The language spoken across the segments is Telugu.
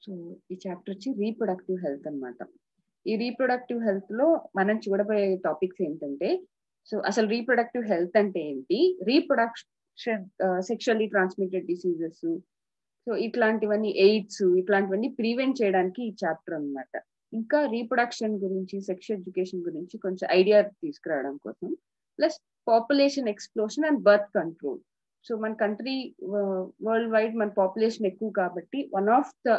సో ఈ చాప్టర్ వచ్చి రీప్రొడక్టివ్ హెల్త్ అన్నమాట ఈ రీప్రొడక్టివ్ హెల్త్ లో మనం చూడబోయే టాపిక్స్ ఏంటంటే సో అసలు రీప్రొడక్టివ్ హెల్త్ అంటే ఏంటి reproduction sexually transmitted diseases so ఇట్లాంటివన్నీ ఎయిడ్స్ ఇట్లాంటివన్నీ ప్రివెంట్ చేయడానికి ఈ చాప్టర్ అన్నమాట ఇంకా రీప్రొడక్షన్ గురించి సెక్స్ ఎడ్యుకేషన్ గురించి కొంచెం ఐడియా తీసుకురావడం కోసం plus population explosion and birth control so మన కంట్రీ వరల్డ్ వైడ్ మన పాపులేషన్ ఎక్కువ కాబట్టి one of the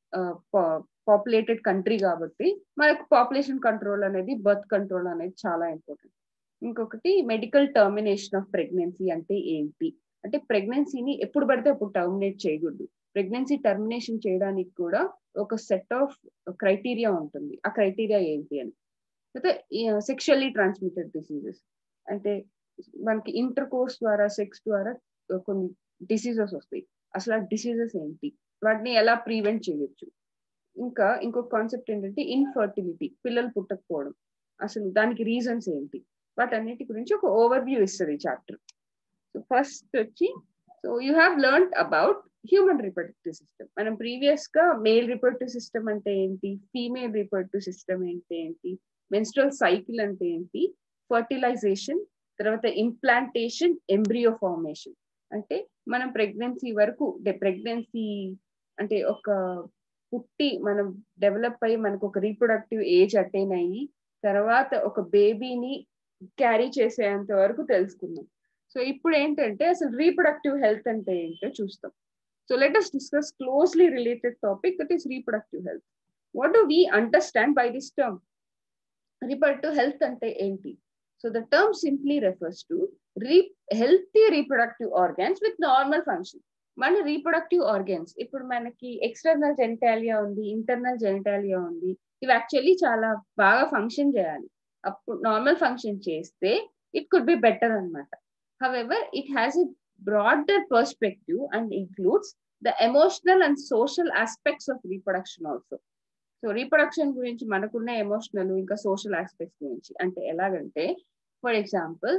populated country కాబట్టి మనకు పాపులేషన్ కంట్రోల్ అనేది బర్త్ కంట్రోల్ అనేది చాలా ఇంపార్టెంట్ ఇంకొకటి మెడికల్ టర్మినేషన్ ఆఫ్ ప్రెగ్నెన్సీ అంటే ఏంటి అంటే ప్రెగ్నెన్సీని ఎప్పుడు పడితే అప్పుడు టర్మినేట్ చేయకూడదు ప్రెగ్నెన్సీ టర్మినేషన్ చేయడానికి కూడా ఒక సెట్ ఆఫ్ క్రైటీరియా ఉంటుంది ఆ క్రైటీరియా ఏంటి అని అయితే సెక్షువల్లీ ట్రాన్స్మిటెడ్ డిసీజెస్ అంటే మనకి ఇంటర్ కోర్స్ ద్వారా సెక్స్ ద్వారా కొన్ని డిసీజెస్ వస్తాయి అసలు ఆ డిసీజెస్ ఏంటి వాటిని ఎలా ప్రివెంట్ చేయొచ్చు ఇంకా ఇంకొక కాన్సెప్ట్ ఏంటంటే ఇన్ఫర్టిలిటీ పిల్లలు పుట్టకపోవడం అసలు దానికి రీజన్స్ ఏంటి వాటన్నిటి గురించి ఒక ఓవర్ వ్యూ ఇస్తుంది చాప్టర్ సో ఫస్ట్ వచ్చి so you have learn about human reproductive system మనం ప్రీవియస్ గా మేల్ రిప్రొడక్టివ్ సిస్టమ్ అంటే ఏంటి ఫీమేల్ రిప్రొడక్టివ్ సిస్టమ్ అంటే ఏంటి మెన్స్ట్రల్ సైకిల్ అంటే ఏంటి ఫర్టిలైజేషన్ తర్వాత ఇంప్లాంటేషన్ ఎంబ్రియో ఫార్మేషన్ అంటే మనం ప్రెగ్నెన్సీ వరకు ప్రెగ్నెన్సీ అంటే ఒక పుట్టి మనం డెవలప్ అయ్యి మనకు ఒక రీప్రొడక్టివ్ ఏజ్ అటైన్ అయ్యి తర్వాత ఒక బేబీని క్యారీ చేసేంత వరకు తెలుసుకున్నాం సో ఇప్పుడు ఏంటంటే అసలు రీప్రొడక్టివ్ హెల్త్ అంటే ఏంటో చూస్తాం so let us discuss closely related topic that is reproductive health what do we understand by this term reproductive health అంటే ఏంటి so the term simply refers to re healthy reproductive organs with normal function మన రీప్రొడక్టివ్ ఆర్గాన్స్ ఇప్పుడు మనకి ఎక్స్టర్నల్ జెనిటాలియా ఉంది ఇంటర్నల్ జెనిటాలియా ఉంది ఇవి యాక్చువల్లీ చాలా బాగా ఫంక్షన్ చేయాలి అప్పుడు నార్మల్ ఫంక్షన్ చేస్తే ఇట్ కుడ్ బి బెటర్ అనమాట however it has a broader perspective and includes the emotional and social aspects of reproduction also so reproduction గురించి మనకున్న ఎమోషనల్ ఇంకా సోషల్ ఆస్పెక్ట్స్ గురించి అంటే ఎలాగంటే ఫర్ ఎగ్జాంపుల్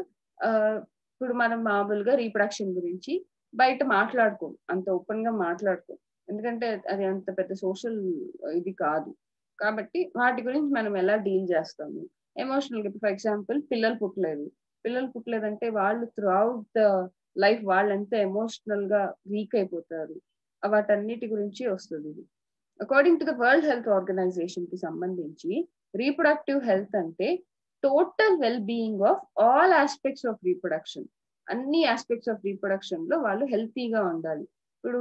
ఇప్పుడు మనం మామూలుగా రీప్రొడక్షన్ గురించి బయట మాట్లాడుకోం అంత ఓపెన్ గా మాట్లాడుకోం ఎందుకంటే అది అంత పెద్ద సోషల్ ఇది కాదు కాబట్టి వాటి గురించి మనం ఎలా డీల్ చేస్తాము ఎమోషనల్ గా ఫర్ ఎగ్జాంపుల్ పిల్లలు పుట్టలేదు పిల్లలు పుట్టలేదంటే వాళ్ళు త్రూ అవుట్ ద లైఫ్ వాళ్ళంతా ఎమోషనల్ గా వీక్ అయిపోతారు వాటన్నిటి గురించి వస్తుంది ఇది according to the world health organization కి సంబంధించి రీప్రొడక్టివ్ హెల్త్ అంటే total well being of all aspects of reproduction అన్ని ఆస్పెక్ట్స్ ఆఫ్ రీప్రొడక్షన్ లో వాళ్ళు హెల్తీగా ఉండాలి ఇప్పుడు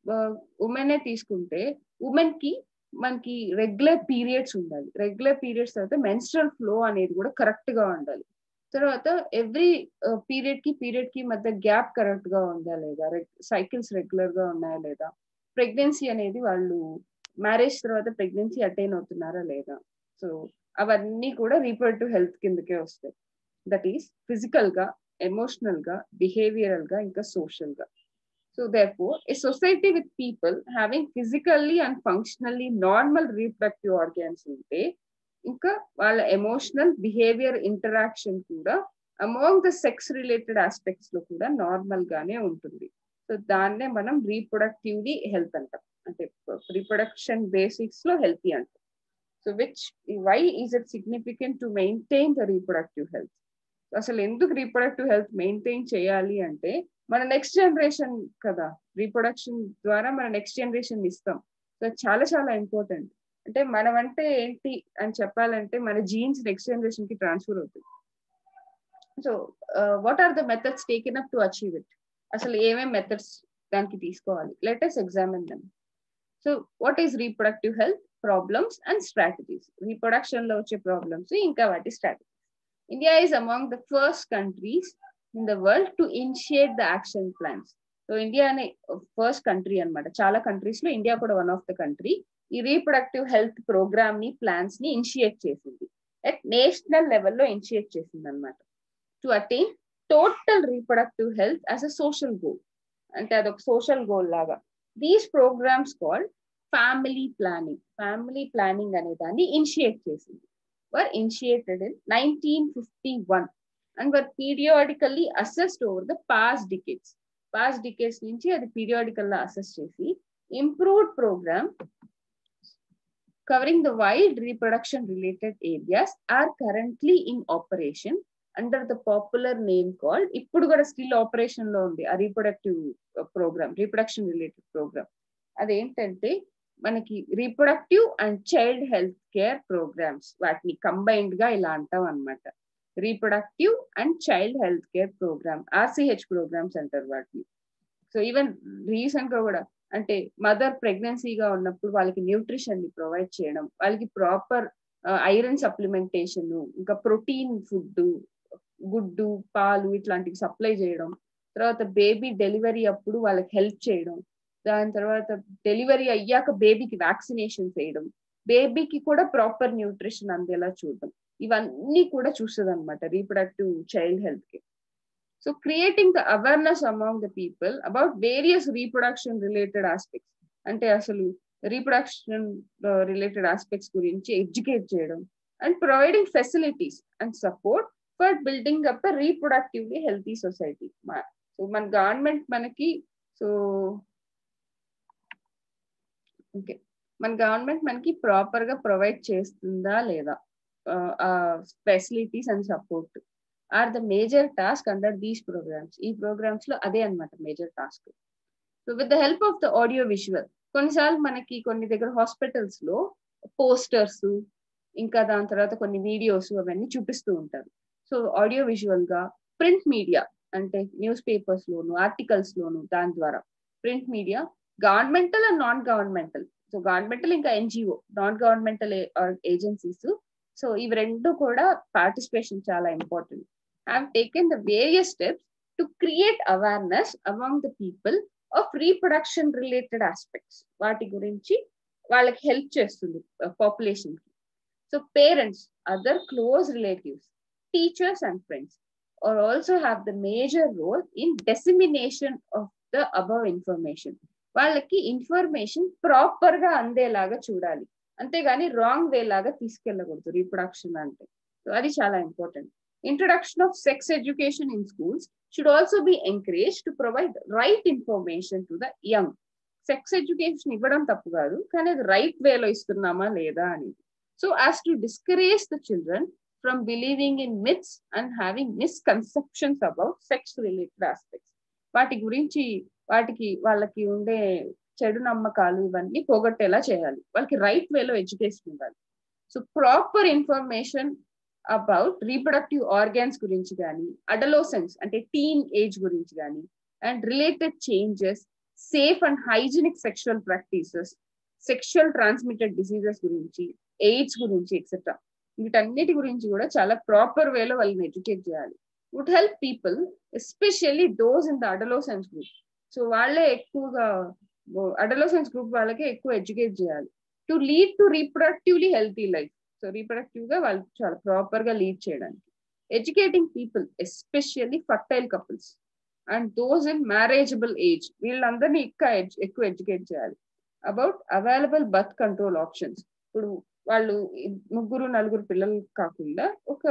ఉమెనే తీసుకుంటే ఉమెన్ కి మనకి రెగ్యులర్ పీరియడ్స్ ఉండాలి రెగ్యులర్ పీరియడ్స్ తర్వాత మెన్స్ట్రల్ ఫ్లో అనేది కూడా కరెక్ట్ గా ఉండాలి తర్వాత ఎవ్రీ పీరియడ్ కి పీరియడ్ కి మధ్య గ్యాప్ కరెక్ట్ గా ఉందా లేదా సైకిల్స్ రెగ్యులర్ గా ఉన్నాయా లేదా ప్రెగ్నెన్సీ అనేది వాళ్ళు మ్యారేజ్ తర్వాత ప్రెగ్నెన్సీ అటైన్ అవుతున్నారా లేదా సో అవన్నీ కూడా రీప్రొడక్టివ్ హెల్త్ కిందకే వస్తాయి దట్ ఈస్ ఫిజికల్ గా ఎమోషనల్ గా బిహేవియరల్ గా ఇంకా సోషల్ గా so therefore a society with people having physically and functionally normal reproductive organs ఉంటే ఇంకా వాళ్ళ ఎమోషనల్ బిహేవియర్ ఇంటరాక్షన్ కూడా among the sex related aspects లో కూడా నార్మల్ గానే ఉంటుంది సో దాన్నే మనం రీప్రొడక్టివ్లీ హెల్త్ అంటాం అంటే రీప్రొడక్షన్ బేసిక్స్ లో హెల్తీ అంటాం so which why is it significant to maintain the reproductive health అసలు ఎందుకు రీప్రొడక్టివ్ హెల్త్ మెయింటైన్ చేయాలి అంటే మన నెక్స్ట్ జనరేషన్ కదా రీప్రొడక్షన్ ద్వారా మన నెక్స్ట్ జనరేషన్ ఇస్తాం సో చాలా చాలా ఇంపార్టెంట్ అంటే మనం అంటే ఏంటి అని చెప్పాలంటే మన జీన్స్ నెక్స్ట్ జనరేషన్ కి ట్రాన్స్ఫర్ అవుతాయి so what are the methods taken up to achieve it అసలు ఏమేం మెథడ్స్ దానికి తీసుకోవాలి let's examine them so what is reproductive health problems and strategies reproduction లో వచ్చే ప్రాబ్లమ్స్ ఇంకా వాటి strategies India is among the first countries in the world to initiate the action plans so India అనే ఫస్ట్ కంట్రీ అనమాట చాలా కంట్రీస్ లో ఇండియా కూడా వన్ ఆఫ్ ద కంట్రీ ఈ రీప్రొడక్టివ్ హెల్త్ ప్రోగ్రామ్ ని ప్లాన్స్ ని ఇనిషియేట్ చేసింది అట్ నేషనల్ లెవెల్లో ఇనిషియేట్ చేసింది అనమాట to attain total reproductive health as a social goal అంటే అదొక సోషల్ గోల్ లాగా these programmes called family planning family planning అనే దాన్ని ఇనిషియేట్ చేసింది were initiated in nineteen fifty one and were periodically assessed over the past decades past decades నుంచి అది పీరియాడికల్ గా అసెస్ చేసి improved programme covering the wide reproduction related areas are currently in operation under the popular name called ఇప్పుడు కూడా స్టిల్ ఆపరేషన్ లో ఉంది ఆ reproductive programme reproduction related programme అదేంటంటే మనకి reproductive and child health care programmes వాటిని కంబైన్డ్ గా ఇలా అంటాం అనమాట reproductive and child health care programme RCH programmes అంటారు వాటిని సో ఈవెన్ రీసెంట్ గా కూడా అంటే మదర్ ప్రెగ్నెన్సీగా ఉన్నప్పుడు వాళ్ళకి న్యూట్రిషన్ ని ప్రొవైడ్ చేయడం వాళ్ళకి ప్రాపర్ ఐరన్ సప్లిమెంటేషన్ ఇంకా ప్రోటీన్ ఫుడ్ గుడ్డు పాలు ఇట్లాంటివి సప్లై చేయడం తర్వాత బేబీ డెలివరీ అప్పుడు వాళ్ళకి హెల్ప్ చేయడం దాని తర్వాత డెలివరీ అయ్యాక బేబీకి వ్యాక్సినేషన్ చేయడం బేబీకి కూడా ప్రాపర్ న్యూట్రిషన్ అందేలా చూడడం ఇవన్నీ కూడా చూస్తుంది అనమాట రీప్రొడక్టివ్ చైల్డ్ హెల్త్ కి so creating the awareness among the people about various reproduction related aspects అంటే అసలు రీప్రొడక్షన్ రిలేటెడ్ ఆస్పెక్ట్స్ గురించి ఎడ్యుకేట్ చేయడం and providing facilities and support for building up reproductively healthy society so మన గవర్నమెంట్ మనకి సో ఓకే మన గవర్నమెంట్ మనకి ప్రాపర్ గా ప్రొవైడ్ చేస్తుందా లేదా facilities and support are the major task under these programmes ఈ ప్రోగ్రామ్స్ లో అదే అనమాట major task so with the help of the audio visual కొన్నిసార్లు మనకి కొన్ని దగ్గర హాస్పిటల్స్ లో పోస్టర్స్ ఇంకా దాని తర్వాత కొన్ని వీడియోస్ అవన్నీ చూపిస్తూ ఉంటారు సో ఆడియో విజువల్ గా ప్రింట్ మీడియా అంటే న్యూస్ పేపర్స్ లోను ఆర్టికల్స్ లోను దాని ద్వారా print media governmental and non governmental so governmental ఇంకా NGO non governmental agencies so ఇవి రెండు కూడా పార్టిసిపేషన్ చాలా important have taken the various steps to create awareness among the people of reproduction related aspects వాటి గురించి వాళ్ళకి హెల్ప్ చేస్తుంది పాపులేషన్ కి so parents other close relatives teachers and friends are also have the major role in dissemination of the above information వాళ్ళకి ఇన్ఫర్మేషన్ ప్రాపర్ గా అందేలాగా చూడాలి అంతేగాని రాంగ్ వే లాగా తీసుకెళ్ళకూడదు రీప్రొడక్షన్ అంటే సో అది చాలా important introduction of sex education in schools should also be encourage to provide right information to the young sex education ఇవ్వడం తప్పు కాదు కానీ అది రైట్ వేలో ఇస్తున్నామా లేదా అనేది so as to discourage the children from believing in myths and having misconceptions about sex related aspects వాటి గురించి వాటికి వాళ్ళకి ఉండే చెడు నమ్మకాలు ఇవన్నీ పోగొట్టేలా చేయాలి వాళ్ళకి రైట్ వేలో ఎడ్యుకేషన్ ఇవ్వాలి so proper information about reproductive organs గురించి కానీ అడలోసెన్స్ అంటే టీన్ ఏజ్ గురించి కానీ and related changes safe and hygienic sexual practices sexual transmitted diseases గురించి ఎయిడ్స్ గురించి ఎక్సెట్రా వీటన్నిటి గురించి కూడా చాలా ప్రాపర్ వేలో వాళ్ళని ఎడ్యుకేట్ చేయాలి would help people especially those in the adolescence group so వాళ్ళే ఎక్కువగా అడలోసెన్స్ గ్రూప్ వాళ్ళకే ఎక్కువ ఎడ్యుకేట్ చేయాలి to lead to reproductively healthy life so reproductive గా వాళ్ళు చాలా ప్రాపర్ గా లీడ్ చేయడానికి educating people especially fertile couples and those in marriageable age వీళ్ళందరినీ ఇంకా ఎక్కువ ఎడ్యుకేట్ చేయాలి about available birth control options ఇప్పుడు వాళ్ళు ముగ్గురు నలుగురు పిల్లలు కాకుండా ఒక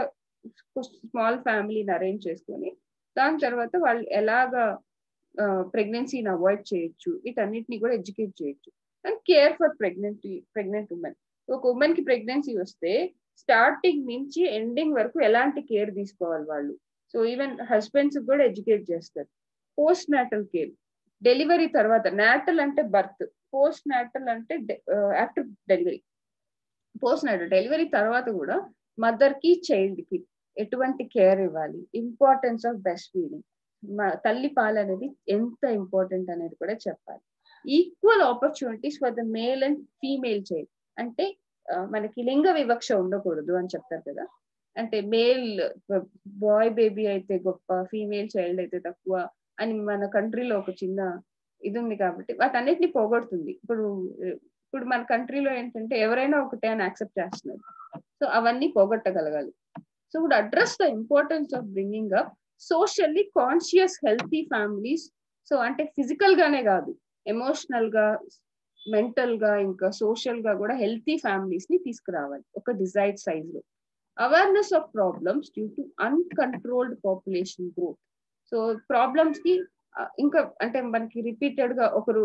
స్మాల్ ఫ్యామిలీని అరేంజ్ చేసుకొని దాని తర్వాత వాళ్ళు ఎలాగా ప్రెగ్నెన్సీని అవాయిడ్ చేయొచ్చు వీటన్నిటిని కూడా ఎడ్యుకేట్ చేయొచ్చు and care for pregnant pregnant women ఒక ఉమెన్ కి ప్రెగ్నెన్సీ వస్తే స్టార్టింగ్ నుంచి ఎండింగ్ వరకు ఎలాంటి కేర్ తీసుకోవాలి వాళ్ళు సో ఈవెన్ హస్బెండ్స్ కూడా ఎడ్యుకేట్ చేస్తారు పోస్ట్ నాటల్ కేర్ డెలివరీ తర్వాత నాటల్ అంటే బర్త్ పోస్ట్ నాటల్ అంటే after delivery post natal delivery తర్వాత కూడా మదర్ కి చైల్డ్ కి ఎటువంటి కేర్ ఇవ్వాలి ఇంపార్టెన్స్ ఆఫ్ బెస్ట్ ఫీడింగ్ తల్లి పాలు అనేది ఎంత ఇంపార్టెంట్ అనేది కూడా చెప్పాలి equal opportunities for the male and female child అంటే మనకి లింగ వివక్ష ఉండకూడదు అని చెప్తారు కదా అంటే మేల్ బాయ్ బేబీ అయితే గొప్ప ఫీమేల్ చైల్డ్ అయితే తక్కువ అని మన కంట్రీలో ఒక చిన్న ఇది ఉంది కాబట్టి వాటన్నిటిని పోగొడుతుంది ఇప్పుడు ఇప్పుడు మన కంట్రీలో ఏంటంటే ఎవరైనా ఒకటే అని యాక్సెప్ట్ చేస్తున్నారు సో అవన్నీ పోగొట్టగలగాలి so would address the importance of bringing up socially conscious healthy families so అంటే ఫిజికల్ గానే కాదు ఎమోషనల్ గా మెంటల్ గా ఇంకా సోషల్ గా కూడా హెల్తీ ఫ్యామిలీస్ ని తీసుకురావాలి ఒక డిజైర్డ్ సైజ్ లో awareness of problems due to uncontrolled population growth so problems కి ఇంకా అంటే మనకి రిపీటెడ్ గా ఒకరు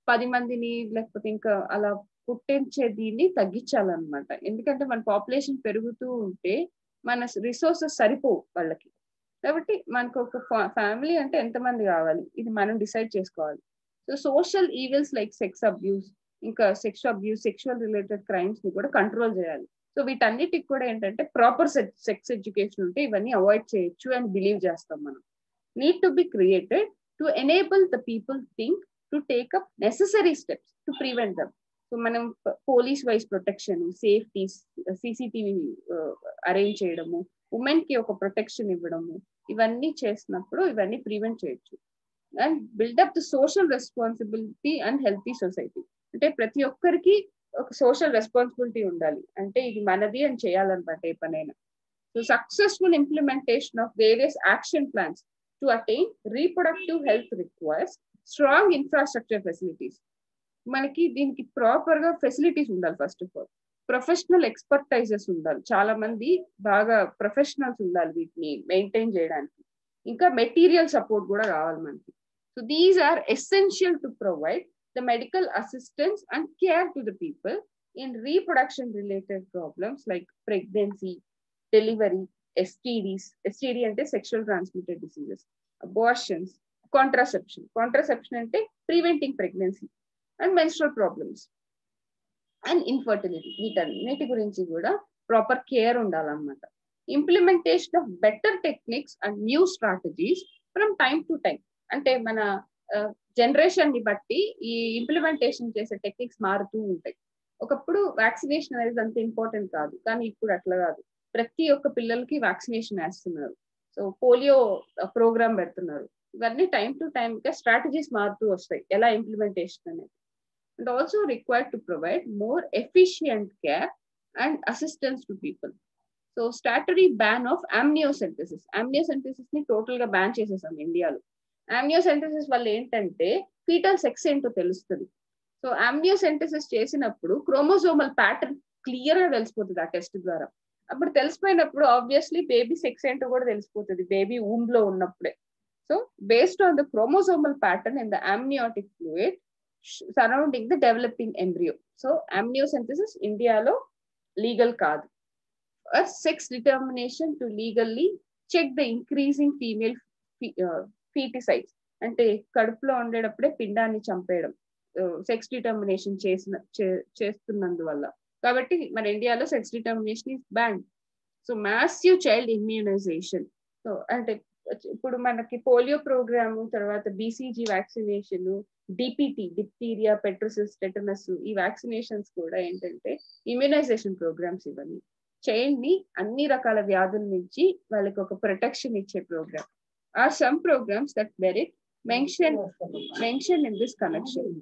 పది మందిని లేకపోతే ఇంకా అలా పుట్టించే దీన్ని తగ్గించాలన్నమాట ఎందుకంటే మన పాపులేషన్ పెరుగుతూ ఉంటే మన రిసోర్సెస్ సరిపోవు వాళ్ళకి కాబట్టి మనకు ఒక ఫ్యామిలీ అంటే ఎంతమంది కావాలి ఇది మనం డిసైడ్ చేసుకోవాలి so social evils like sex abuse ఇంకా sex abuse sexual related crimes ని కూడా కంట్రోల్ చేయాలి సో వీటన్నిటికి కూడా ఏంటంటే ప్రాపర్ సెక్స్ ఎడ్యుకేషన్ ఉంటే ఇవన్నీ అవాయిడ్ చేయొచ్చు అని బిలీవ్ చేస్తాం మనం need to be created to enable the people think to take up necessary steps to prevent them so మనం police wise protection safety CCTV arrange చేయడము ఉమెన్ కి ఒక ప్రొటెక్షన్ ఇవ్వడము ఇవన్నీ చేసినప్పుడు ఇవన్నీ ప్రివెంట్ చేయొచ్చు and build up the social responsibility and healthy society అంటే ప్రతి ఒక్కరికి ఒక సోషల్ రెస్పాన్సిబిలిటీ ఉండాలి అంటే ఇది మనది అని చేయాలన్నమాట ఏ పనైనా so successful implementation of various action plans to attain reproductive health requires strong infrastructure facilities మనకి దీనికి ప్రాపర్ గా ఫెసిలిటీస్ ఉండాలి first of all professional expertises ఉండాలి చాలా మంది బాగా ప్రొఫెషనల్స్ ఉండాలి వీటిని మెయింటైన్ చేయడానికి ఇంకా మెటీరియల్ సపోర్ట్ కూడా కావాలి మనకి so these are essential to provide the medical assistance and care to the people in reproduction related problems like pregnancy delivery STDs STD అంటే sexual transmitted diseases abortions contraception contraception అంటే preventing pregnancy and menstrual problems and infertility వీటన్నిటి గురించి కూడా ప్రాపర్ కేర్ ఉండాలన్నమాట implementation of better techniques and new strategies from time to time అంటే మన జనరేషన్ ని బట్టి ఈ ఇంప్లిమెంటేషన్ చేసే టెక్నిక్స్ మారుతూ ఉంటాయి ఒకప్పుడు వ్యాక్సినేషన్ అనేది అంత ఇంపార్టెంట్ కాదు కానీ ఇప్పుడు అట్లా కాదు ప్రతి ఒక్క పిల్లలకి వ్యాక్సినేషన్ వేస్తున్నారు సో పోలియో ప్రోగ్రామ్ పెడుతున్నారు ఇవన్నీ టైం టు టైం గా స్ట్రాటజీస్ మారుతూ వస్తాయి ఎలా ఇంప్లిమెంటేషన్ అనేది and also required to provide more efficient care and assistance to people so statutory ban of amniocentesis amniocentesis ని టోటల్ గా బ్యాన్ చేసేసాం ఇండియాలో ఆమ్నియోసెంటసిస్ వల్ల ఏంటంటే ఫీటల్ సెక్స్ ఏంటో తెలుస్తుంది సో ఆమ్నియోసెంటసిస్ చేసినప్పుడు క్రోమోజోమల్ ప్యాటర్న్ క్లియర్ గా తెలిసిపోతుంది ఆ టెస్ట్ ద్వారా అప్పుడు తెలిసిపోయినప్పుడు ఆబ్వియస్లీ బేబీ సెక్స్ ఏంటో కూడా తెలిసిపోతుంది బేబీ ఊమ్ లో ఉన్నప్పుడే so based on the chromosomal pattern in the amniotic fluid surrounding the developing embryo so amniocentesis ఇండియాలో లీగల్ కాదు sex determination to legally check the increasing female foeticide అంటే కడుపులో ఉండేటప్పుడే పిండాన్ని చంపేయడం సెక్స్ డిటర్మినేషన్ చేసిన చేస్తున్నందువల్ల కాబట్టి మన ఇండియాలో sex determination is banned so massive child immunisation so అంటే ఇప్పుడు మనకి పోలియో ప్రోగ్రామ్ తర్వాత BCG vaccination DPT diphtheria pertussis tetanus ఈ వ్యాక్సినేషన్స్ కూడా ఏంటంటే ఇమ్యూనైజేషన్ ప్రోగ్రామ్స్ ఇవన్నీ చైల్డ్ ని అన్ని రకాల వ్యాధుల నుంచి వాళ్ళకి ఒక ప్రొటెక్షన్ ఇచ్చే programme are some programmes that merit mention mention in this connection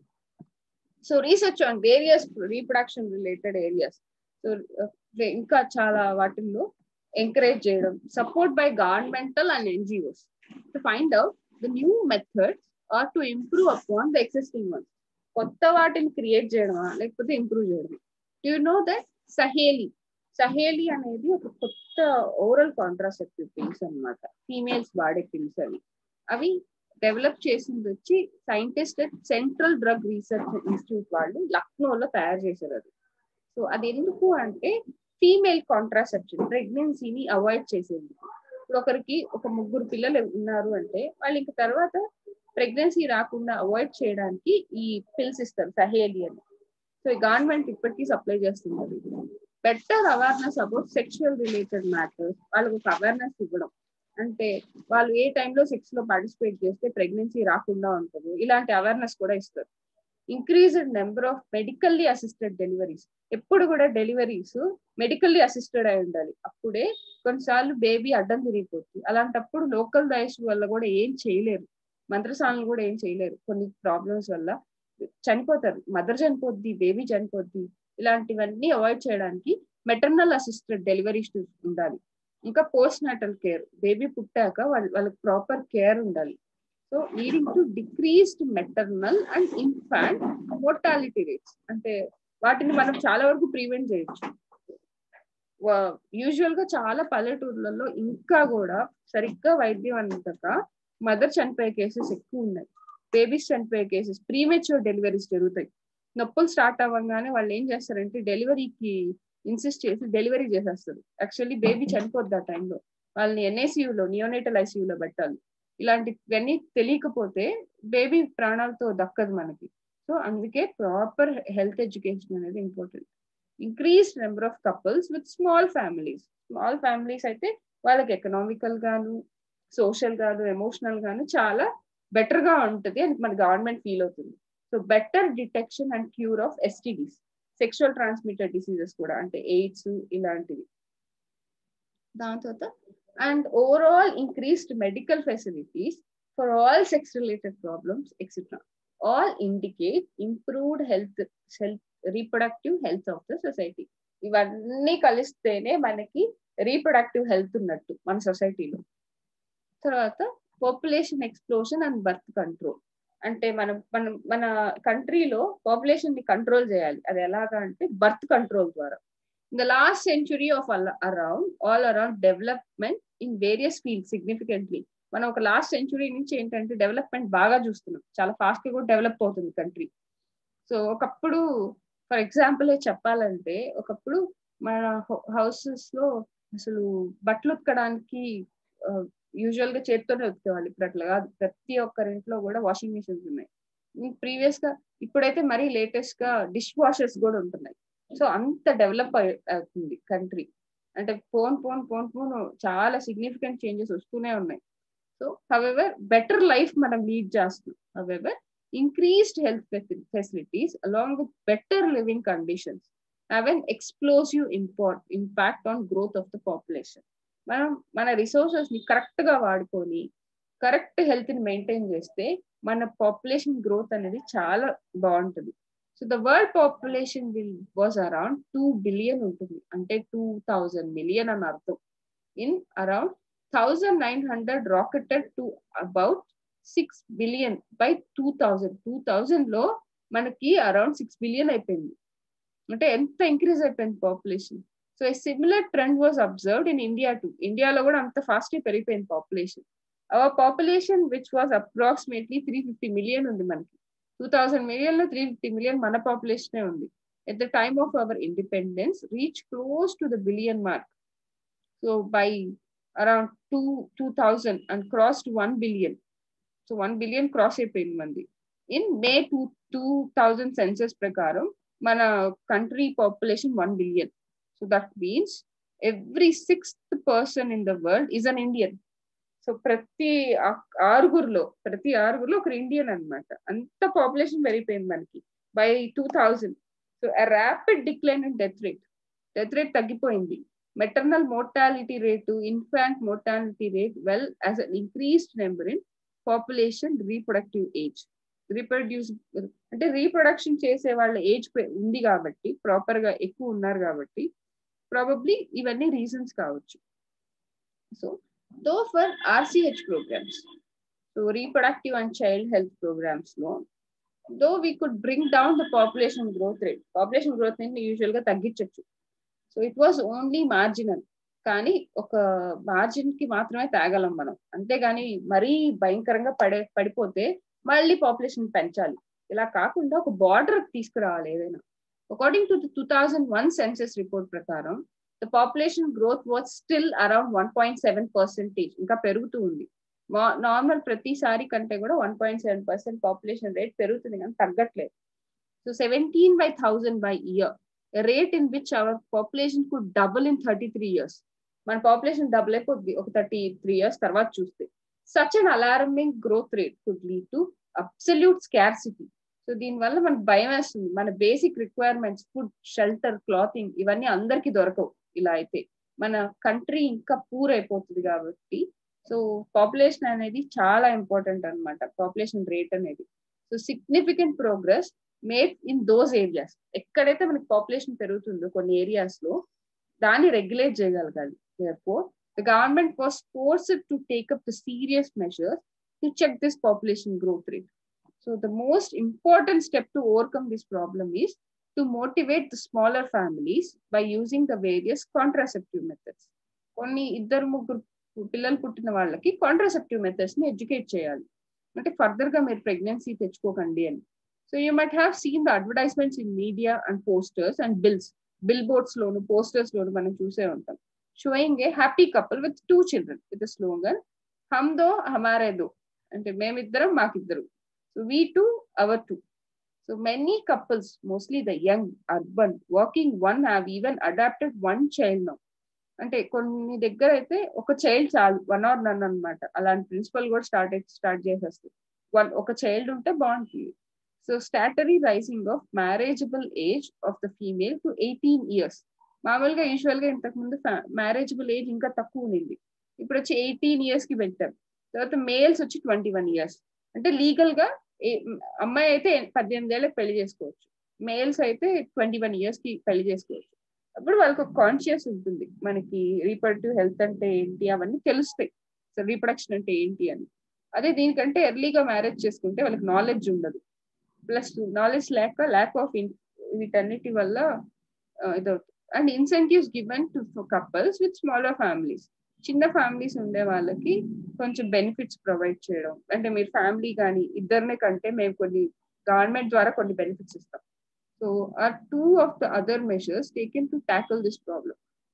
so research on various reproduction related areas so ఇంకా చాలా వాటిల్లో ఎంకరేజ్ చేయడం support by governmental and NGOs to find out the new methods or to improve upon the existing ones కొత్త వాటిని క్రియేట్ చేయడమా లేకపోతే ఇంప్రూవ్ చేయడమా you know that Saheli Saheli అనేది ఒక కొత్త ఓరల్ కాంట్రాసెప్టివ్ పిల్స్ అనమాట ఫీమేల్స్ వాడే పిల్స్ అవి అవి డెవలప్ చేసింది వచ్చి scientist central drug research institute వాళ్ళు లక్నోలో తయారు చేశారు అది సో అది ఎందుకు అంటే ఫీమేల్ కాంట్రాసెప్షన్ ప్రెగ్నెన్సీని అవాయిడ్ చేసేది ఇప్పుడు ఒకరికి ఒక ముగ్గురు పిల్లలు ఉన్నారు అంటే వాళ్ళు ఇంక తర్వాత ప్రెగ్నెన్సీ రాకుండా అవాయిడ్ చేయడానికి ఈ పిల్స్ ఇస్తారు సహేలి అని సో ఈ గవర్నమెంట్ ఇప్పటికీ సప్లై చేస్తున్నారు better awareness about sexual related matters వాళ్ళకి ఒక అవేర్నెస్ ఇవ్వడం అంటే వాళ్ళు ఏ టైంలో సెక్స్ లో పార్టిసిపేట్ చేస్తే ప్రెగ్నెన్సీ రాకుండా ఉంటుందో ఇలాంటి అవేర్నెస్ కూడా ఇస్తారు increased number of medically assisted deliveries ఎప్పుడు కూడా డెలివరీస్ మెడికల్లీ అసిస్టెడ్ అయి ఉండాలి అప్పుడే కొన్నిసార్లు బేబీ అడ్డం తిరిగిపోతుంది అలాంటప్పుడు లోకల్ డైస్ వల్ల కూడా ఏం చేయలేరు మంత్రసాలను కూడా ఏం చేయలేరు కొన్ని ప్రాబ్లమ్స్ వల్ల చనిపోతారు మదర్ చనిపోద్ది బేబీ చనిపోద్ది ఇలాంటివన్నీ అవాయిడ్ చేయడానికి మెటర్నల్ అసిస్టెడ్ డెలివరీస్ ఉండాలి ఇంకా పోస్ట్ నాటల్ కేర్ బేబీ పుట్టాక వాళ్ళ వాళ్ళకి ప్రాపర్ కేర్ ఉండాలి so leading to decreased maternal and infant mortality rates అంటే వాటిని మనం చాలా వరకు ప్రివెంట్ చేయొచ్చు యూజువల్ గా చాలా పల్లెటూర్లలో ఇంకా కూడా సరిగ్గా వైద్యం అందక మదర్ చనిపోయే కేసెస్ ఎక్కువ ఉన్నాయి బేబీస్ చనిపోయే కేసెస్ ప్రీమెచ్యూర్ డెలివరీస్ జరుగుతాయి నొప్పులు స్టార్ట్ అవ్వగానే వాళ్ళు ఏం చేస్తారంటే డెలివరీకి ఇన్సిస్ట్ చేసి డెలివరీ చేసేస్తారు యాక్చువల్లీ బేబీ చనిపోద్ది ఆ టైంలో వాళ్ళని ఎన్ఐసియులో నియోనేటల్ ఐసీయూలో పెట్టాలి ఇలాంటివన్నీ తెలియకపోతే బేబీ ప్రాణాలతో దక్కదు మనకి సో అందుకే ప్రాపర్ హెల్త్ ఎడ్యుకేషన్ అనేది important increase number of couples with small families small families అయితే వాళ్ళకి ఎకనామికల్ గాను సోషల్ గాను ఎమోషనల్ గాను చాలా బెటర్ గా ఉంటుంది అని మన గవర్నమెంట్ ఫీల్ అవుతుంది so better detection and cure of STDs sexual transmitted diseases కూడా అంటే ఎయిడ్స్ ఇలాంటివి దాని తర్వాత and overall increased medical facilities for all sex related problems etcetera all indicate improved health health reproductive health of the society ఇవన్నీ కలిస్తేనే మనకి రీప్రొడక్టివ్ హెల్త్ ఉన్నట్టు మన సొసైటీలో తర్వాత population explosion and birth control అంటే మనం మనం మన కంట్రీలో పాపులేషన్ ని కంట్రోల్ చేయాలి అది ఎలాగా అంటే బర్త్ కంట్రోల్ ద్వారా in the last century of around all around development in various field significantly మనం ఒక లాస్ట్ సెంచురీ నుంచి ఏంటంటే డెవలప్మెంట్ బాగా చూస్తున్నాం చాలా ఫాస్ట్ గా కూడా డెవలప్ అవుతుంది కంట్రీ సో ఒకప్పుడు ఫర్ ఎగ్జాంపుల్ చెప్పాలంటే ఒకప్పుడు మన హౌసెస్ లో అసలు బట్టలు ఉతకడానికి యూజువల్ గా చేతితోనే ఉతికేవాళ్ళు ఇప్పుడు అట్లా కాదు ప్రతి ఒక్కరి ఇంట్లో కూడా వాషింగ్ మిషన్స్ ఉన్నాయి ప్రీవియస్ గా ఇప్పుడైతే మరీ లేటెస్ట్ గా డిష్ వాషర్స్ కూడా ఉంటున్నాయి సో అంత డెవలప్ అవుతుంది కంట్రీ అంటే ఫోన్ ఫోన్ ఫోన్ ఫోన్ చాలా సిగ్నిఫికెంట్ చేంజెస్ వస్తూనే ఉన్నాయి సో హవెవర్ బెటర్ లైఫ్ మనం లీడ్ చేస్తున్నాం however increased health facilities along with better living conditions have an explosive impart impact on growth of the population మనం మన రిసోర్సెస్ ని కరెక్ట్ గా వాడుకొని కరెక్ట్ హెల్త్ ని మెయింటైన్ చేస్తే మన పాపులేషన్ గ్రోత్ అనేది చాలా బాగుంటుంది so the world population will was around two billion ఉంటుంది అంటే టూ థౌజండ్ మిలియన్ అని అర్థం in around thousand nine hundred rocketed to about six billion by two thousand two thousand లో మనకి అరౌండ్ సిక్స్ బిలియన్ అయిపోయింది అంటే ఎంత ఇంక్రీజ్ అయిపోయింది population so a similar trend was observed in India too ఇండియాలో కూడా అంత ఫాస్ట్ పెరిగిపోయింది population our population which was approximately three fifty million ఉంది మనకి టూ థౌసండ్ మిలియన్ లో త్రీ ఫిఫ్టీ మిలియన్ మన పాపులేషనే ఉంది at the time of our independence reach close to the billion mark so by around two two thousand and cross to one billion so one billion cross అయిపోయింది మంది in May two two thousand census ప్రకారం మన country population one billion so that means every sixth person in the world is an Indian so ప్రతి ఆరుగురులో ప్రతి ఆరుగురులో ఒక ఇండియన్ అనమాట అంత పాపులేషన్ పెరిగిపోయింది మనకి by two thousand so rapid decline in death rate death rate తగ్గిపోయింది maternal mortality rate infant mortality rate well as an increased number in population reproductive age reproduce అంటే రీప్రొడక్షన్ చేసే వాళ్ళ ఏజ్ ఉంది కాబట్టి ప్రాపర్ గా ఎక్కువ ఉన్నారు కాబట్టి ప్రాబబ్లీ ఇవన్నీ రీజన్స్ కావచ్చు so though for RCH programs so reproductive and child health programs లో though we could bring down the population growth rate population growth rate usual గా తగ్గించవచ్చు so it was only marginal కానీ ఒక మార్జిన్ కి మాత్రమే తాగలం మనం అంతేగాని మరీ భయంకరంగా పడే పడిపోతే మళ్ళీ పాపులేషన్ పెంచాలి ఇలా కాకుండా ఒక బార్డర్ తీసుకురావాలి ఏదైనా according to two thousand one census report ప్రకారం the population growth was still around one point seven percentage ఇంకా పెరుగుతూ ఉంది నార్మల్ ప్రతిసారి కంటే కూడా one point seven percent population rate పెరుగుతుంది కానీ తగ్గట్లేదు so seventeen by thousand by year rate in which our population could double in thirty three years మన పాపులేషన్ డబుల్ అయిపోద్ది ఒక థర్టీ త్రీ ఇయర్స్ తర్వాత చూస్తే such an alarming growth rate could lead to absolute scarcity so దీనివల్ల మనకు భయం వేస్తుంది మన basic requirements food shelter clothing ఇవన్నీ అందరికి దొరకవు ఇలా అయితే మన కంట్రీ ఇంకా పూర్ అయిపోతుంది కాబట్టి సో పాపులేషన్ అనేది చాలా ఇంపార్టెంట్ అనమాట పాపులేషన్ రేట్ అనేది so significant progress made in those areas ఎక్కడైతే మనకి పాపులేషన్ పెరుగుతుందో కొన్ని ఏరియాస్ లో దాన్ని రెగ్యులేట్ చేయగలగాలి therefore the government was forced to take up the serious measures to check this population growth rate so the most important step to overcome this problem is to motivate the smaller families by using the various contraceptive methods కొన్ని ఇద్దరు ముగ్గురు పిల్లలు పుట్టిన వాళ్ళకి కాంట్రాసెప్టివ్ మెథడ్స్ ని ఎడ్యుకేట్ చేయాలి అంటే ఫర్దర్ గా మీరు ప్రెగ్నెన్సీ తెచ్చుకోకండి అని so you must have seen the advertisements in media and posters and bills billboards లోను పోస్టర్స్ లోను మనం చూసే ఉంటాం showing a happy couple with two children with slogan హమ్ దో హమారే దో అంటే మేమిద్దరం మాకిద్దరు so we two our two so many couples mostly the young urban working one have even adopted one child now అంటే కొన్ని దగ్గర అయితే ఒక చైల్డ్ చాలు వన్ ఆర్ నన్ అనమాట అలాంటి ప్రిన్సిపల్ కూడా స్టార్ట్ స్టార్ట్ చేసేస్తుంది వన్ ఒక చైల్డ్ ఉంటే బాగుంటుంది so statutory raising of marriageable age of the female to eighteen years మామూలుగా యూజువల్ గా ఇంతకు ముందు మ్యారేజబుల్ ఏజ్ ఇంకా తక్కువ ఉంది ఇప్పుడు వచ్చి ఎయిటీన్ ఇయర్స్ కి పెట్టారు తర్వాత మేల్స్ వచ్చి ట్వంటీ వన్ ఇయర్స్ అంటే లీగల్ గా అమ్మాయి అయితే పద్దెనిమిది ఏళ్ళకి పెళ్లి చేసుకోవచ్చు మేల్స్ అయితే ట్వంటీ వన్ ఇయర్స్ కి పెళ్లి చేసుకోవచ్చు అప్పుడు వాళ్ళకి ఒక కాన్షియస్ ఉంటుంది మనకి రీప్రొడక్టివ్ హెల్త్ అంటే ఏంటి అవన్నీ తెలుస్తాయి సో రీప్రొడక్షన్ అంటే ఏంటి అని అదే దీనికంటే ఎర్లీగా మ్యారేజ్ చేసుకుంటే వాళ్ళకి నాలెడ్జ్ ఉండదు ప్లస్ నాలెడ్జ్ లేక ల్యాక్ ఆఫ్ వీటన్నిటి వల్ల ఇదవుతుంది and incentives given to couples with smaller families చిన్న ఫ్యామిలీస్ ఉండే వాళ్ళకి కొంచెం బెనిఫిట్స్ ప్రొవైడ్ చేయడం అంటే మీరు ఫ్యామిలీ కానీ ఇద్దరినే కంటే మేము కొన్ని గవర్నమెంట్ ద్వారా కొన్ని బెనిఫిట్స్ ఇస్తాం so are two of the other measures taken to tackle this problem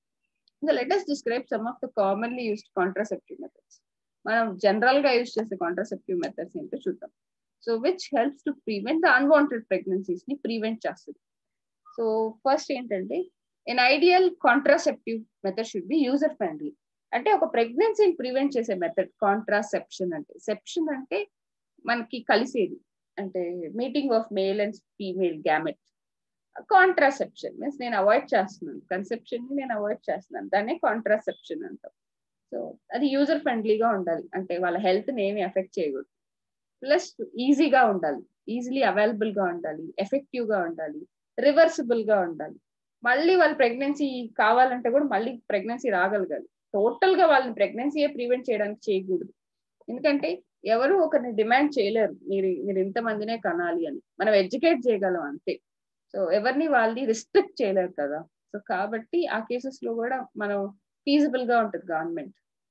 so let us describe some of the commonly used contraceptive methods మనం జనరల్ గా యూజ్ చేసే కాంట్రాసెప్టివ్ మెథడ్స్ ఏంటో చూద్దాం so which helps to prevent the unwanted pregnancies ని ప్రివెంట్ చేస్తుంది సో ఫస్ట్ ఏంటంటే an ideal contraceptive method should be user friendly అంటే ఒక ప్రెగ్నెన్సీని ప్రివెంట్ చేసే మెథడ్ కాంట్రాసెప్షన్ అంటే సెప్షన్ అంటే మనకి కలిసేది అంటే meeting of male and female gamete contraception means నేను అవాయిడ్ చేస్తున్నాను కన్సెప్షన్ ని నేను అవాయిడ్ చేస్తున్నాను దాన్నే కాంట్రాసెప్షన్ అంటాం సో అది యూజర్ ఫ్రెండ్లీగా ఉండాలి అంటే వాళ్ళ హెల్త్ ని ఏమి ఎఫెక్ట్ చేయకూడదు ప్లస్ ఈజీగా ఉండాలి ఈజీలీ అవైలబుల్ గా ఉండాలి ఎఫెక్టివ్ గా ఉండాలి రివర్సిబుల్ గా ఉండాలి మళ్ళీ వాళ్ళు ప్రెగ్నెన్సీ కావాలంటే కూడా మళ్ళీ ప్రెగ్నెన్సీ రాగలగాలి టోటల్ గా వాళ్ళని ప్రెగ్నెన్సీయే ప్రివెంట్ చేయడానికి చేయకూడదు ఎందుకంటే ఎవరు ఒకరిని డిమాండ్ చేయలేరు మీరు మీరు ఇంతమందినే కనాలి అని మనం ఎడ్యుకేట్ చేయగలం అంతే సో ఎవరిని వాళ్ళని రిస్ట్రిక్ట్ చేయలేరు కదా సో కాబట్టి ఆ కేసెస్ లో కూడా మనం ఫీజిబుల్ గా ఉంటుంది government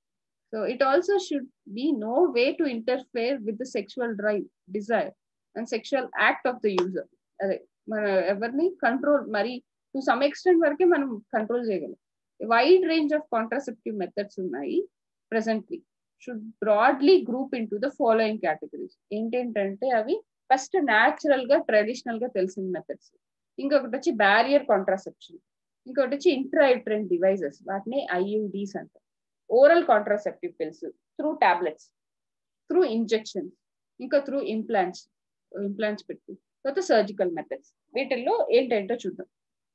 so it also should be no way to interfere with the sexual drive desire and sexual act of the user అదే మన ఎవరిని కంట్రోల్ మరి టు సమ్ ఎక్స్టెంట్ వరకే మనం కంట్రోల్ చేయగలం wide range of contraceptive methods ఉన్నాయి presently should broadly group into the following categories ఏంటంటే అవి ఫస్ట్ న్యాచురల్ గా ట్రెడిషనల్ గా తెలిసిన మెథడ్స్ ఇంకొకటి వచ్చి బ్యారియర్ కాంట్రాసెప్షన్ ఇంకొకటి వచ్చి ఇంట్రాయిట్రెంట్ డివైజెస్ వాటిని ఐయుడీస్ అంటారు oral contraceptive pills through tablets through injections ఇంకా త్రూ ఇంప్లాంట్స్ ఇంప్లాంట్స్ పెట్టి తర్వాత సర్జికల్ మెథడ్స్ వీటిల్లో ఏంటంటో చూద్దాం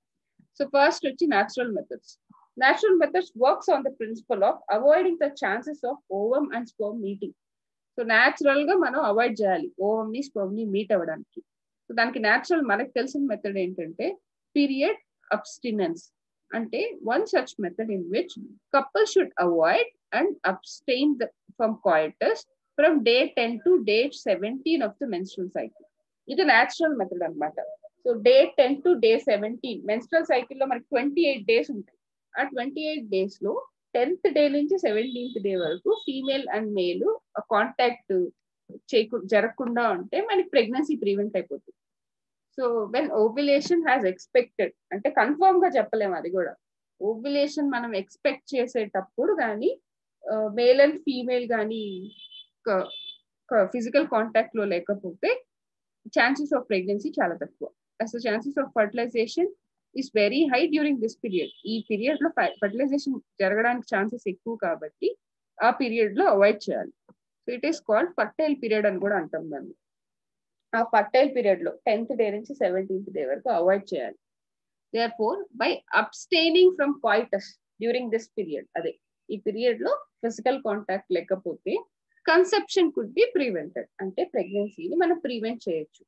సో ఫస్ట్ వచ్చి natural methods natural methods works on the principle of avoiding the chances of ovum and sperm meeting so natural గా మనం అవాయిడ్ చేయాలి ఓవమ్ ని స్పర్మ్ ని మీట్ అవ్వడానికి సో దానికి న్యాచురల్ మనకు తెలిసిన మెథడ్ ఏంటంటే పీరియడ్ అబ్స్టినెన్స్ అంటే one such method in which couple should avoid and abstain from coitus from day ten to day seventeen of the menstrual cycle ఇది న్యాచురల్ మెథడ్ అనమాట so day ten to day seventeen menstrual సైకిల్లో మనకి ట్వంటీ ఎయిట్ డేస్ ఉంటాయి ఆ ట్వంటీ ఎయిట్ డేస్ లో టెన్త్ డే నుంచి సెవెంటీన్త్ డే వరకు ఫీమేల్ అండ్ మేల్ కాంటాక్ట్ చేయకు జరగకుండా ఉంటే మనకి ప్రెగ్నెన్సీ ప్రివెంట్ అయిపోతుంది so when ovulation has expected అంటే కన్ఫర్మ్ గా చెప్పలేము అది కూడా ఓవ్యులేషన్ మనం ఎక్స్పెక్ట్ చేసేటప్పుడు కానీ మేల్ అండ్ ఫీమేల్ కానీ ఫిజికల్ కాంటాక్ట్ లో లేకపోతే ఛాన్సెస్ ఆఫ్ ప్రెగ్నెన్సీ చాలా తక్కువ అసలు chances of fertilization is very high during this period ఈ పీరియడ్ లో ఫర్టిలైజేషన్ జరగడానికి ఛాన్సెస్ ఎక్కువ కాబట్టి ఆ పీరియడ్ లో అవాయిడ్ చేయాలి so it is called fertile period అని కూడా అంటాం దాన్ని ఆ ఫర్టైల్ పీరియడ్ లో టెన్త్ డే నుంచి సెవెంటీన్త్ డే వరకు అవాయిడ్ చేయాలి therefore by abstaining from coitus during this period అదే ఈ పీరియడ్ లో ఫిజికల్ కాంటాక్ట్ లేకపోతే కన్సెప్షన్ కుడ్ బి ప్రివెంటెడ్ అంటే ప్రెగ్నెన్సీని మనం ప్రివెంట్ చేయొచ్చు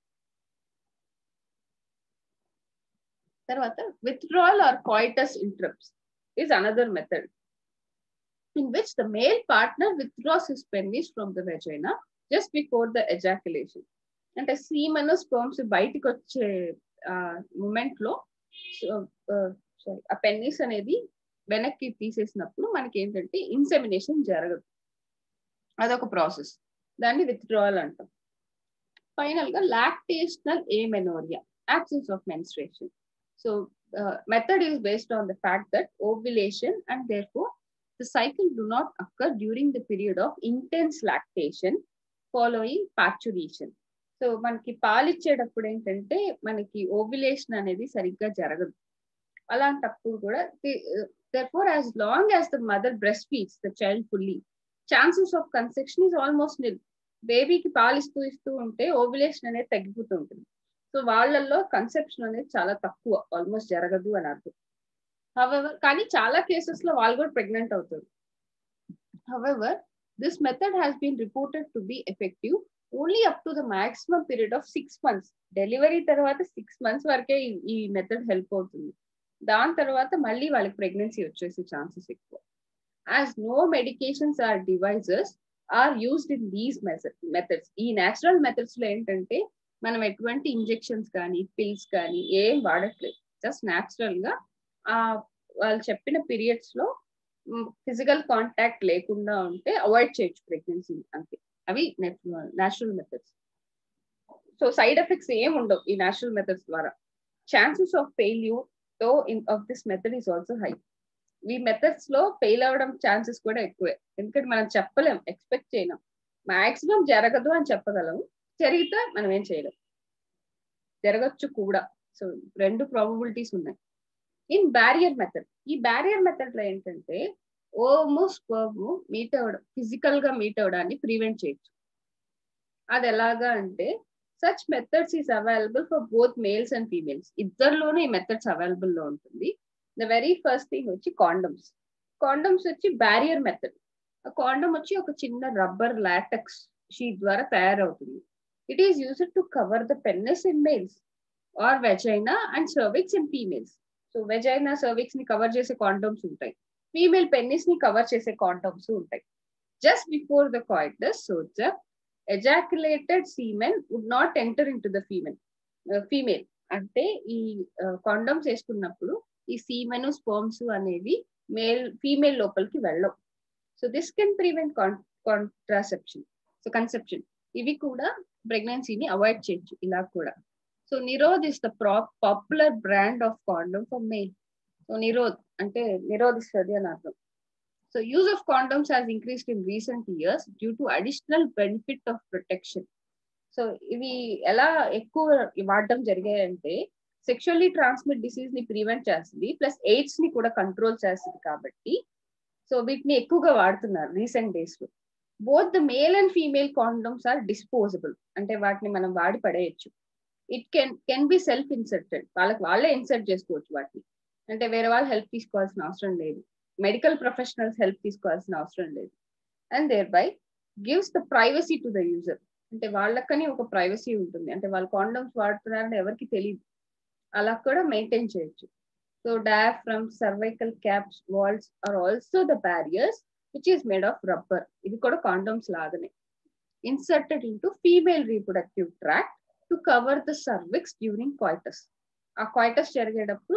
తర్వాత withdrawal or coitus interrupts is another method in which the male partner withdraws his penis from the vagina just before the ejaculation అంటే సీమన్ స్పర్మ్స్ బయటికి వచ్చే మూమెంట్ లో సారీ ఆ పెన్నిస్ అనేది వెనక్కి తీసేసినప్పుడు మనకి ఏంటంటే ఇన్సెమినేషన్ జరగదు అదొక ప్రాసెస్ దాన్ని విత్డ్రావల్ అంటాం ఫైనల్ గా lactational amenorrhea absence of menstruation so uh, method is based on the fact that ovulation and therefore the cycle do not occur during the period of intense lactation following parturition so మనకి పాలిచ్చేటప్పుడు ఏంటంటే మనకి ఓవ్యులేషన్ అనేది సరిగ్గా జరగదు అలాంటప్పుడు కూడా therefore as long as the mother breastfeeds the child fully chances of conception is almost nil బేబీకి పాలిస్తూ ఇస్తూ ఉంటే ఓవ్యులేషన్ అనేది తగ్గిపోతూ ఉంటుంది సో వాళ్ళల్లో కన్సెప్షన్ అనేది చాలా తక్కువ ఆల్మోస్ట్ జరగదు అని అర్థం హవెవర్ కానీ చాలా కేసెస్ లో వాళ్ళు కూడా ప్రెగ్నెంట్ అవుతారు however this method has been reported to be effective only up to the maximum period of six months delivery తర్వాత సిక్స్ మంత్స్ వరకే ఈ మెథడ్ హెల్ప్ అవుతుంది దాని తర్వాత మళ్ళీ వాళ్ళకి ప్రెగ్నెన్సీ వచ్చేసే ఛాన్సెస్ ఎక్కువ as no medications or devices are used in these methods ఈ న్యాచురల్ మెథడ్స్ లో ఏంటంటే మనం ఎటువంటి ఇంజెక్షన్స్ కానీ పిల్స్ కానీ ఏం వాడట్లేదు జస్ట్ న్యాచురల్ గా ఆ వాళ్ళు చెప్పిన పీరియడ్స్ లో ఫిజికల్ కాంటాక్ట్ లేకుండా ఉంటే అవాయిడ్ చేయొచ్చు ప్రెగ్నెన్సీ అంతే అవి natural methods so side effects ఏం ఉండవు ఈ న్యాచురల్ మెథడ్స్ ద్వారా ఛాన్సెస్ ఆఫ్ ఫెయిల్యూర్ తో in of this method is also high ఈ మెథడ్స్ లో ఫెయిల్ అవ్వడం ఛాన్సెస్ కూడా ఎక్కువే ఎందుకంటే మనం చెప్పలేం ఎక్స్పెక్ట్ చేయలేం మాక్సిమం జరగదు అని చెప్పగలం జరిగితే మనం ఏం చేయలేం జరగచ్చు కూడా సో రెండు ప్రాబబిలిటీస్ ఉన్నాయి ఇన్ బ్యారియర్ మెథడ్ ఈ బ్యారియర్ మెథడ్ లో ఏంటంటే ఓమో స్పర్మ్ మీట్ అవ్వడం ఫిజికల్ గా మీట్ అవ్వడాన్ని ప్రివెంట్ చేయొచ్చు అది ఎలాగా అంటే such methods is available for both males and females ఇద్దరులోనూ ఈ మెథడ్స్ అవైలబుల్ లో ఉంటుంది ద వెరీ ఫస్ట్ థింగ్ వచ్చి కాండమ్స్ కాండమ్స్ వచ్చి బ్యారియర్ మెథడ్ కాండమ్ వచ్చి ఒక చిన్న రబ్బర్ లాటెక్స్ షీట్ ద్వారా తయారవుతుంది it is used to cover the penis in males or vagina and cervix in females so vagina cervix ని కవర్ చేసే కాండమ్స్ ఉంటాయి ఫీమేల్ పెన్నిస్ ని కవర్ చేసే కాండమ్స్ ఉంటాయి just before the coitus so the ejaculated semen would not enter into the female female అంటే ఈ కాండమ్స్ వేసుకున్నప్పుడు ఈ సీమెన్ స్పోమ్స్ అనేవి మేల్ ఫీమేల్ లోపలికి వెళ్ళవు so this can prevent contraception so conception ఇవి కూడా ప్రెగ్నెన్సీని అవాయిడ్ చేయొచ్చు ఇలా కూడా so Nirodh is the popular brand of condom for male so Nirodh అంటే నిరోధిస్తుంది అని అర్థం so use of condoms has increased in recent years due to additional benefit of protection so ఇవి ఎలా ఎక్కువ వాడడం జరిగాయంటే సెక్షువల్లీ ట్రాన్స్మిట్ డిసీజ్ ని ప్రివెంట్ చేస్తుంది ప్లస్ ఎయిడ్స్ ని కూడా కంట్రోల్ చేస్తుంది కాబట్టి సో వీటిని ఎక్కువగా వాడుతున్నారు రీసెంట్ డేస్ లో both the male and female condoms are disposable అంటే వాటిని మనం వాడి పడేయచ్చు it can can be self inserted వాళ్ళకి వాళ్ళే ఇన్సర్ట్ చేసుకోవచ్చు వాటిని అంటే వేరే వాళ్ళు హెల్ప్ తీసుకోవాల్సిన అవసరం లేదు మెడికల్ ప్రొఫెషనల్స్ హెల్ప్ తీసుకోవాల్సిన అవసరం లేదు and thereby gives the privacy to the user అంటే వాళ్ళకని ఒక ప్రైవసీ ఉంటుంది అంటే వాళ్ళు కాండమ్స్ వాడుతున్నారని ఎవరికి తెలియదు అలా కూడా మెయింటైన్ చేయొచ్చు so diaphragm cervical caps vaults are also the barriers which is made of rubber ఇది కూడా కాండమ్స్ లాగానే inserted into female reproductive tract to cover the cervix during coitus ఆ క్వైటస్ జరిగేటప్పుడు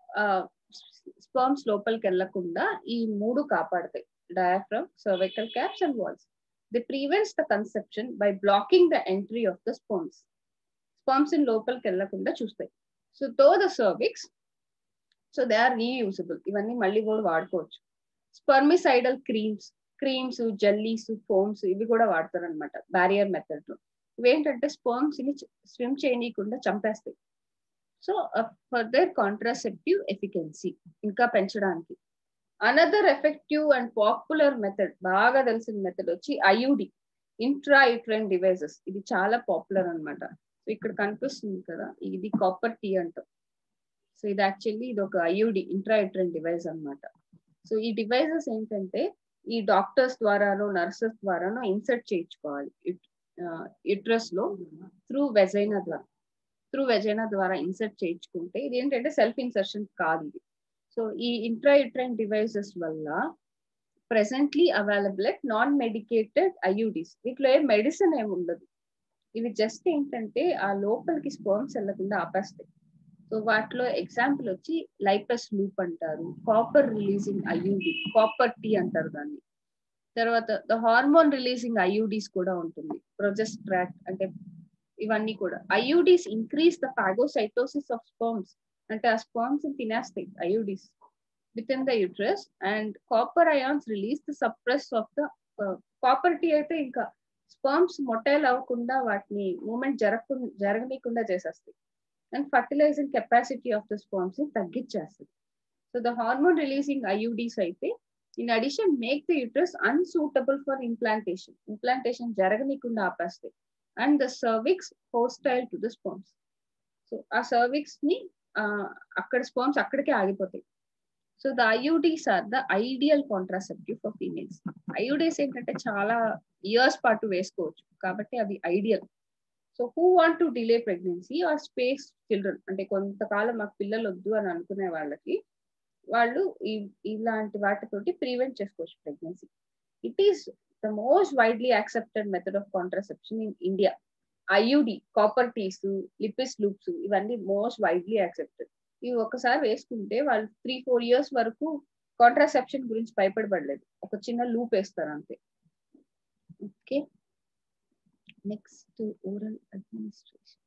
స్పర్మ్స్ లోపలికి వెళ్లకుండా ఈ మూడు కాపాడతాయి diaphragm cervical caps and vaults the prevents the conception by blocking the entry of the sperms sperms లోపలికి వెళ్లకుండా చూస్తాయి so to the cervix so they are reusable ఇవన్నీ మళ్ళీ కూడా వాడుకోవచ్చు spermicidal creams creams jellies foams ఇవి కూడా వాడతారు అనమాట బ్యారియర్ మెథడ్ లో ఇవేంటంటే స్పర్మ్స్ ని స్విమ్ చేయనీయకుండా చంపేస్తాయి సో ఫర్దర్ కాంట్రాసెప్టివ్ ఎఫికెన్సీ ఇంకా పెంచడానికి another effective and popular method బాగా తెలిసిన మెథడ్ వచ్చి ఐయుడి ఇంట్రా యూట్రైన్ డివైజెస్ ఇది చాలా పాపులర్ అనమాట సో ఇక్కడ కనిపిస్తుంది కదా ఇది కాపర్ టీ అంటాం సో ఇది యాక్చువల్లీ ఇది ఒక ఐయుడి ఇంట్రా యూట్రైన్ డివైస్ అనమాట సో ఈ డివైజెస్ ఏంటంటే ఈ డాక్టర్స్ ద్వారానో నర్సెస్ ద్వారానో ఇన్సర్ట్ చేయించుకోవాలి యుట్రస్ లో త్రూ వెజైనా ద్వారా త్రూ వెజైనా ద్వారా ఇన్సర్ట్ చేయించుకుంటే ఇది ఏంటంటే సెల్ఫ్ ఇన్సర్షన్ కాదు ఇది సో ఈ ఇంట్రాయుట్రైన్ డివైసెస్ వల్ల presently available at non medicated IUDs వీటిలో ఏ మెడిసిన్ ఏమి ఉండదు ఇవి జస్ట్ ఏంటంటే ఆ లోపలికి స్పర్మ్స్ వెళ్లకుండా ఆపేస్తాయి సో వాటిలో ఎగ్జాంపుల్ వచ్చి లైపస్ లూప్ అంటారు copper releasing IUD copper T అంటారు దాన్ని తర్వాత ద హార్మోన్ రిలీజింగ్ ఐయుడీస్ కూడా ఉంటుంది ప్రొజెస్ట్రాక్ట్ అంటే ఇవన్నీ కూడా IUDs increase the phagocytosis of sperms అంటే ఆ స్పర్మ్స్ తినేస్తాయి IUDs within the uterus and copper ions release the suppress of the copper T అయితే ఇంకా స్పర్మ్స్ మొటైల్ అవ్వకుండా వాటిని మూమెంట్ జరగకుండా జరగనీయకుండా చేసేస్తాయి and fertilizing capacity of the sperms ని తగ్గించేస్తుంది so the hormone releasing IUDs అయితే in addition make the uterus unsuitable for implantation implantation జరగనీయకుండా ఆపేస్తాయి and the cervix hostile to the sperms so ఆ సర్విక్స్ ని అక్కడ స్పర్మ్స్ అక్కడికే ఆగిపోతాయి so the IUDs are the ideal contraceptive for females IUDs ఏంటంటే చాలా ఇయర్స్ పాటు వేసుకోవచ్చు కాబట్టి అవి ideal so who want to delay pregnancy or space children అంటే కొంతకాలం మాకు పిల్లలు వద్దు అని అనుకునే వాళ్ళకి వాళ్ళు ఇలాంటి వాటితోటి ప్రివెంట్ చేసుకోవచ్చు pregnancy it is the most widely accepted method of contraception in India IUD copper Ts Lippes loops ఇవన్నీ మోస్ట్ వైడ్లీ యాక్సెప్టెడ్ ఇవి ఒకసారి వేసుకుంటే వాళ్ళు త్రీ ఫోర్ ఇయర్స్ వరకు కాంట్రాసెప్షన్ గురించి భయపడబడలేదు ఒక చిన్న లూప్ వేస్తారు అంతే ఓకే నెక్స్ట్ ఓరల్ అడ్మినిస్ట్రేషన్